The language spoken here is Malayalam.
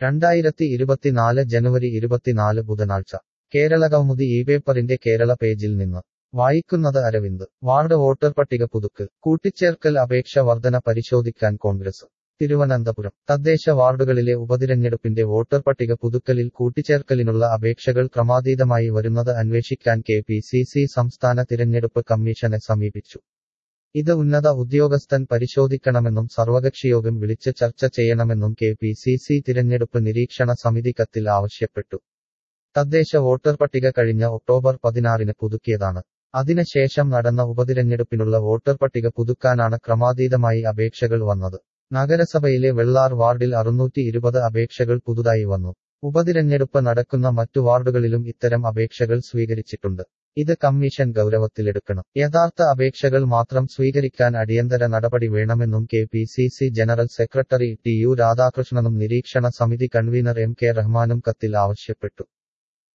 രണ്ടായിരത്തി ഇരുപത്തിനാല് ജനുവരി ഇരുപത്തിനാല് ബുധനാഴ്ച കേരള കൗമുദി ഈ പേപ്പറിന്റെ കേരള പേജിൽ നിന്ന് വായിക്കുന്നത് അരവിന്ദ് വാർഡ് വോട്ടർ പട്ടിക പുതുക്കൽ കൂട്ടിച്ചേർക്കൽ അപേക്ഷ വർധന പരിശോധിക്കാൻ കോൺഗ്രസ് തിരുവനന്തപുരം തദ്ദേശ വാർഡുകളിലെ ഉപതിരഞ്ഞെടുപ്പിന്റെ വോട്ടർ പട്ടിക പുതുക്കലിൽ കൂട്ടിച്ചേർക്കലിനുള്ള അപേക്ഷകൾ ക്രമാതീതമായി വരുന്നത് അന്വേഷിക്കാൻ കെ പി സി സി സംസ്ഥാന തിരഞ്ഞെടുപ്പ് കമ്മീഷനെ സമീപിച്ചു ഇത് ഉന്നത ഉദ്യോഗസ്ഥൻ പരിശോധിക്കണമെന്നും സർവകക്ഷിയോഗം വിളിച്ച് ചർച്ച ചെയ്യണമെന്നും കെ പി സി സി തിരഞ്ഞെടുപ്പ് നിരീക്ഷണ സമിതി കത്തിൽ ആവശ്യപ്പെട്ടു തദ്ദേശ വോട്ടർ പട്ടിക കഴിഞ്ഞ ഒക്ടോബർ പതിനാറിന് പുതുക്കിയതാണ് അതിനുശേഷം നടന്ന ഉപതിരഞ്ഞെടുപ്പിനുള്ള വോട്ടർ പട്ടിക പുതുക്കാനാണ് ക്രമാതീതമായി അപേക്ഷകൾ വന്നത് നഗരസഭയിലെ വെള്ളാർ വാർഡിൽ അറുന്നൂറ്റി ഇരുപത് അപേക്ഷകൾ പുതുതായി വന്നു ഉപതിരഞ്ഞെടുപ്പ് നടക്കുന്ന മറ്റു വാർഡുകളിലും ഇത്തരം അപേക്ഷകൾ സ്വീകരിച്ചിട്ടുണ്ട് ഇത് കമ്മീഷൻ ഗൗരവത്തിലെടുക്കണം യഥാർത്ഥ അപേക്ഷകൾ മാത്രം സ്വീകരിക്കാൻ അടിയന്തര നടപടി വേണമെന്നും K P C C general secretary T U രാധാകൃഷ്ണനും നിരീക്ഷണ സമിതി കൺവീനർ എം കെ റഹ്മാനും കത്തിൽ ആവശ്യപ്പെട്ടു